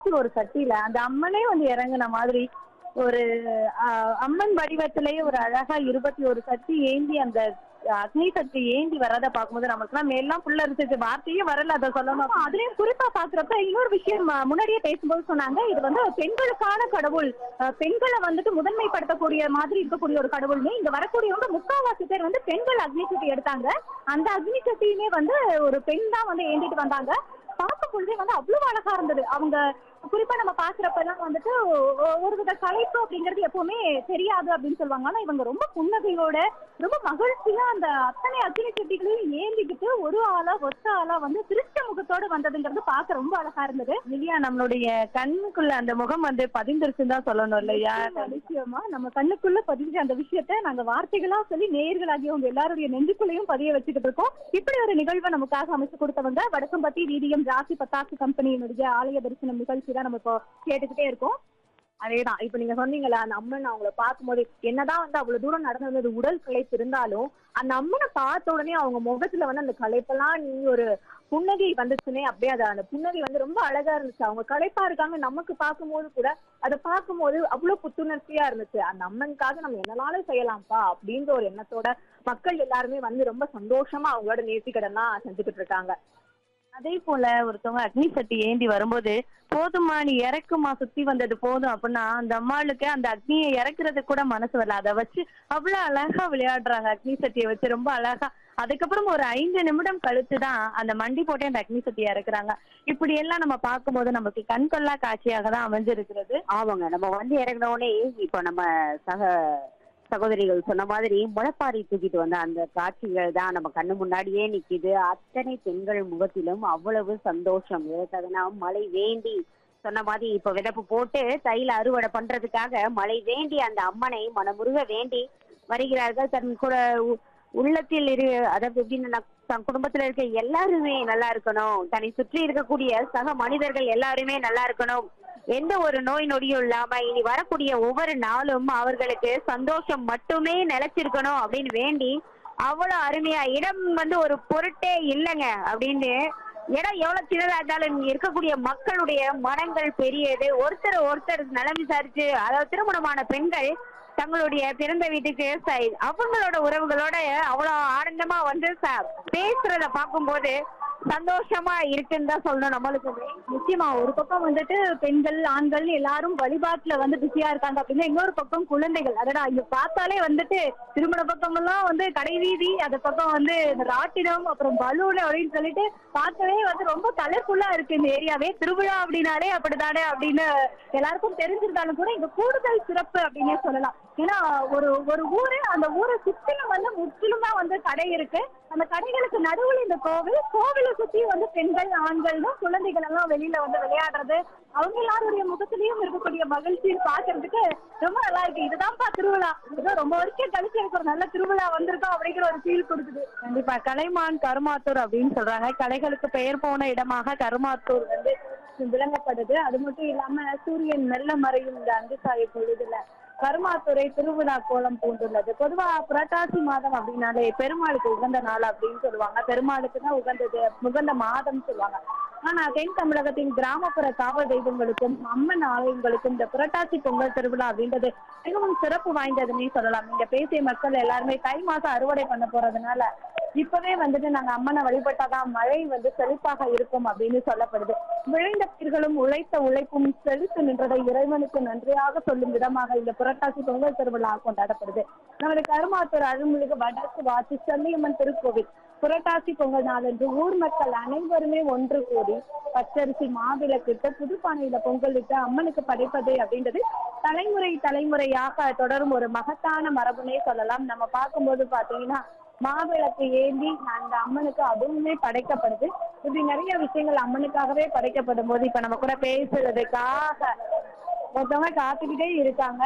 ஒரு சட்டியில அந்த அம்மனே வந்து இறங்குன மாதிரி ஒரு ஆஹ், அம்மன் வடிவத்திலேயே ஒரு அழகா இருபத்தி ஒரு சட்டி ஏந்தி அந்த அக்னி சக்தி ஏந்தி வரத பார்க்கும்போது நமக்குலாம் மேலாம் புள்ள இருந்துச்சு வார்த்தையே வரல அதை சொல்லணும் அதுலயும் குறிப்பா பாக்குறப்ப இன்னொரு விஷயம் ஆஹ், முன்னாடியே பேசும்போது சொன்னாங்க இது வந்து பெண்களுக்கான கடவுள் ஆஹ், பெண்களை வந்துட்டு முதன்மைப்படுத்தக்கூடிய மாதிரி இருக்கக்கூடிய ஒரு கடவுள்னு இங்க வரக்கூடியவங்க முக்காவாசி பேர் வந்து பெண்கள் அக்னி சக்தி எடுத்தாங்க அந்த அக்னி சக்தியுமே வந்து ஒரு பெண் தான் வந்து ஏந்திட்டு வந்தாங்க பார்க்கும் பொழுதே வந்து அவ்வளவு அழகா இருந்தது அவங்க குறிப்பா நம்ம பாக்குறப்பெல்லாம் வந்துட்டு ஒ- ஒ- ஒரு வித கலைப்பு அப்படிங்கிறது எப்பவுமே தெரியாது அப்படின்னு சொல்லுவாங்க ஆனா இவங்க ரொம்ப புன்னகையோட ரொம்ப மகிழ்ச்சியா அந்த அத்தனை அக்னி சட்டிகளையும் ஏந்திக்கிட்டு ஒரு ஆளா ஒத்த ஆளா வந்து திருச்ச முகத்தோட வந்ததுங்கிறது பார்க்க ரொம்ப அழகா இருந்தது இல்லையா நம்மளுடைய கண்ணுக்குள்ள அந்த முகம் வந்து பதிந்திருச்சுன்னு தான் சொல்லணும் இல்லையா நிச்சயமா நம்ம கண்ணுக்குள்ள பதிஞ்ச அந்த விஷயத்த நாங்க வார்த்தைகளா சொல்லி நேயர்களாகிய உங்க எல்லாருடைய நெஞ்சுக்குள்ளேயும் பதிய வச்சுக்கிட்டு இருக்கோம் இப்படி ஒரு நிகழ்வை நமக்காக அமைச்சு கொடுத்தவங்க வடக்கம்பட்டி வீதியம் ராசி பத்தாசு கம்பெனியினுடைய ஆலய தரிசனம் நிகழ்ச்சி தான் நம்ம இப்போ கேட்டுக்கிட்டே இருக்கோம் அதேதான் இப்ப நீங்க சொன்னீங்கல்ல அந்த அம்மன் அவங்கள பார்க்கும்போது என்னதான் வந்து அவ்வளவு தூரம் நடந்து வந்தது உடல் களைப்பு இருந்தாலும் அந்த அம்மனை பார்த்த உடனே அவங்க முகத்துல வந்து அந்த களைப்பெல்லாம் நீ ஒரு புன்னகை வந்துச்சுனே அப்படியே அது அந்த புன்னகை வந்து ரொம்ப அழகா இருந்துச்சு அவங்க களைப்பா இருக்காங்க நமக்கு பார்க்கும்போது கூட அதை பார்க்கும்போது அவ்வளவு புத்துணர்ச்சியா இருந்துச்சு அந்த அம்மனுக்காக நம்ம என்னனாலும் செய்யலாம்ப்பா அப்படின்ற ஒரு எண்ணத்தோட மக்கள் எல்லாருமே வந்து ரொம்ப சந்தோஷமா அவங்களோட நேர்த்திக்கடன்லாம் செஞ்சுக்கிட்டு இருக்காங்க அதே போல ஒருத்தவங்க அக்னி சட்டி ஏந்தி வரும்போது போதுமா நீ இறக்குமா சுத்தி வந்தது போதும் அப்படின்னா அந்த அம்மாளுக்கு அந்த அக்னியை இறக்குறது கூட மனசு வரல அதை வச்சு அவ்வளவு அழகா விளையாடுறாங்க அக்னி சட்டியை வச்சு ரொம்ப அழகா அதுக்கப்புறம் ஒரு ஐந்து நிமிடம் கழிச்சு தான் அந்த மண்டி போட்டு அந்த அக்னி சட்டியை இறக்குறாங்க இப்படி எல்லாம் நம்ம பார்க்கும்போது நமக்கு கண்கொள்ளா காட்சியாக தான் அமைஞ்சிருக்கிறது ஆமாங்க நம்ம வந்து இறங்கின உடனே இப்போ நம்ம சக சகோதரிகள் சொன்ன மாதிரி முளைப்பாரி தூக்கிட்டு வந்த அந்த காட்சிகள் தான் நம்ம கண்ணு முன்னாடியே நிக்குது அத்தனை பெண்கள் முகத்திலும் அவ்வளவு சந்தோஷம் எதற்காகனா மழை வேண்டி சொன்ன மாதிரி இப்ப விதப்பு போட்டு தையில அறுவடை பண்றதுக்காக மழை வேண்டி அந்த அம்மனை மனமுருக வேண்டி வருகிறார்கள் தன் கூட உ- உள்ளத்தில் இரு அதாவது எப்படின்னா தன் குடும்பத்துல இருக்க எல்லாருமே நல்லா இருக்கணும் தன்னை சுற்றி இருக்கக்கூடிய சக மனிதர்கள் எல்லாருமே நல்லா இருக்கணும் எந்த ஒரு நோய் நொடியும் இல்லாம இனி வரக்கூடிய ஒவ்வொரு நாளும் அவர்களுக்கு சந்தோஷம் மட்டுமே நிலைச்சிருக்கணும் அப்படின்னு வேண்டி அவ்வளவு அருமையா இடம் வந்து ஒரு பொருட்டே இல்லைங்க அப்படின்னு இடம் எவ்வளவு சின்னதா இருந்தாலும் இங்க இருக்கக்கூடிய மக்களுடைய மனங்கள் பெரியது ஒருத்தர் ஒருத்தர் நலம் விசாரிச்சு அதாவது திருமணமான பெண்கள் தங்களுடைய பிறந்த வீட்டுக்கு ச- அவங்களோட உறவுகளோட அவ்வளவு ஆனந்தமா வந்து ச- பேசுறத பார்க்கும்போது சந்தோஷமா இருக்குன்னு தான் சொல்லணும் நம்மளுக்கு நிச்சயமா ஒரு பக்கம் வந்துட்டு பெண்கள் ஆண்கள் எல்லாரும் வழிபாட்டுல வந்து பிஸியா இருக்காங்க அப்படின்னா இன்னொரு பக்கம் குழந்தைகள் அதடா இங்க பார்த்தாலே வந்துட்டு திருமண பக்கம் எல்லாம் வந்து கடை வீதி அது பக்கம் வந்து இந்த ராட்டினம் அப்புறம் பலூன் அப்படின்னு சொல்லிட்டு பார்க்கவே வந்து ரொம்ப கலர்ஃபுல்லா இருக்கு இந்த ஏரியாவே திருவிழா அப்படின்னாலே அப்படித்தானே அப்படின்னு எல்லாருக்கும் தெரிஞ்சிருந்தாலும் கூட இங்க கூடுதல் சிறப்பு அப்படின்னே சொல்லலாம் ஏன்னா ஒரு ஒரு ஊரு அந்த ஊரை சுற்றிலும் வந்து முற்றிலுமா வந்து கடை இருக்கு அந்த கடைகளுக்கு நடுவுல இந்த கோவில் கோவிலை சுத்தி வந்து பெண்கள் ஆண்கள்னும் குழந்தைகள் எல்லாம் வெளியில வந்து விளையாடுறது அவங்க எல்லாருடைய முகத்திலயும் இருக்கக்கூடிய மகிழ்ச்சியை பாக்குறதுக்கு ரொம்ப நல்லா இருக்கு இதுதான்ப்பா திருவிழா ஏதோ ரொம்ப வருஷம் கழிச்சு எனக்கு ஒரு நல்ல திருவிழா வந்திருக்கோம் அப்படிங்கிற ஒரு ஃபீல் கொடுக்குது கண்டிப்பா கலைமான் கருமாத்தூர் அப்படின்னு சொல்றாங்க கலைகளுக்கு பெயர் போன இடமாக கருமாத்தூர் வந்து விளங்கப்படுது அது மட்டும் இல்லாம சூரியன் மெல்ல மறையும் இந்த அங்குசாய பொழுதுல கருமாத்துறை திருவிழா கோலம் பூண்டுள்ளது பொதுவா புரட்டாசி மாதம் அப்படின்னாலே பெருமாளுக்கு உகந்த நாள் அப்படின்னு சொல்லுவாங்க பெருமாளுக்கு தான் உகந்தது உகந்த மாதம் சொல்லுவாங்க ஆனா தென் தமிழகத்தின் கிராமப்புற காவல் தெய்வங்களுக்கும் அம்மன் ஆலயங்களுக்கும் இந்த புரட்டாசி பொங்கல் திருவிழா அப்படின்றது மிகவும் சிறப்பு வாய்ந்ததுன்னே சொல்லலாம் இங்க பேசிய மக்கள் எல்லாருமே தை மாசம் அறுவடை பண்ண போறதுனால இப்பவே வந்துட்டு நாங்க அம்மனை வழிபட்டாதான் மழை வந்து செழிப்பாக இருக்கும் அப்படின்னு சொல்லப்படுது விளைந்த பயிர்களும் உழைத்த உழைப்பும் செழித்து நின்றதை இறைவனுக்கு நன்றியாக சொல்லும் விதமாக இந்த புரட்டாசி பொங்கல் திருவிழா கொண்டாடப்படுது நமது கருமாத்தூர் அருள்மிகு வடக்கு வாசி செல்லியம்மன் திருக்கோவில் புரட்டாசி பொங்கல் நாளன்று ஊர் மக்கள் அனைவருமே ஒன்று கூடி பச்சரிசி மாவிளக்கிட்டு புதுப்பானையில பொங்கலிட்டு அம்மனுக்கு படைப்பது அப்படின்றது தலைமுறை தலைமுறையாக தொடரும் ஒரு மகத்தான மரபுனே சொல்லலாம் நம்ம பார்க்கும்போது பாத்தீங்கன்னா மாவிளக்கு ஏந்தி அந்த அம்மனுக்கு அதுவுமே படைக்கப்படுது இப்படி நிறைய விஷயங்கள் அம்மனுக்காகவே படைக்கப்படும் போது இப்ப நம்ம கூட பேசுறதுக்காக ஒருத்தவங்க காத்துக்கிட்டே இருக்காங்க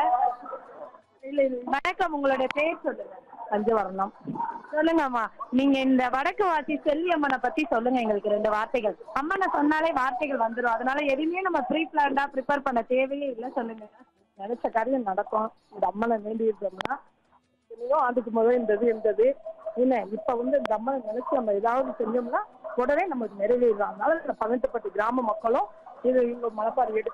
இல்ல, இல்ல. வணக்கம் உங்களுடைய பேர் சொல்லுங்க பஞ்சவர்ணம் சொல்லுங்கம்மா நீங்க இந்த வடக்கு வாசி செல்லியம்மனை பத்தி சொல்லுங்க எங்களுக்கு ரெண்டு வார்த்தைகள் அம்மனை சொன்னாலே வார்த்தைகள் வந்துரும் அதனால எதுவுமே நம்ம ப்ரீ பிளான்டா ப்ரிப்பேர் பண்ண தேவையே இல்லை சொல்லுங்க நினைச்ச காரியம் நடக்கும் இந்த அம்மனை வேண்டி இருந்தோம்னா எத்தனையோ ஆண்டுக்கு முதல் இருந்தது இருந்தது என்ன இப்ப வந்து இந்த அம்மனை நினைச்சு நம்ம ஏதாவது செஞ்சோம்னா உடனே நமக்கு நிறைவேறும் அதனால இந்த பதினெட்டுப்பட்டு கிராம மக்களும் இது இவங்க மலைப்பாறை எடுத்து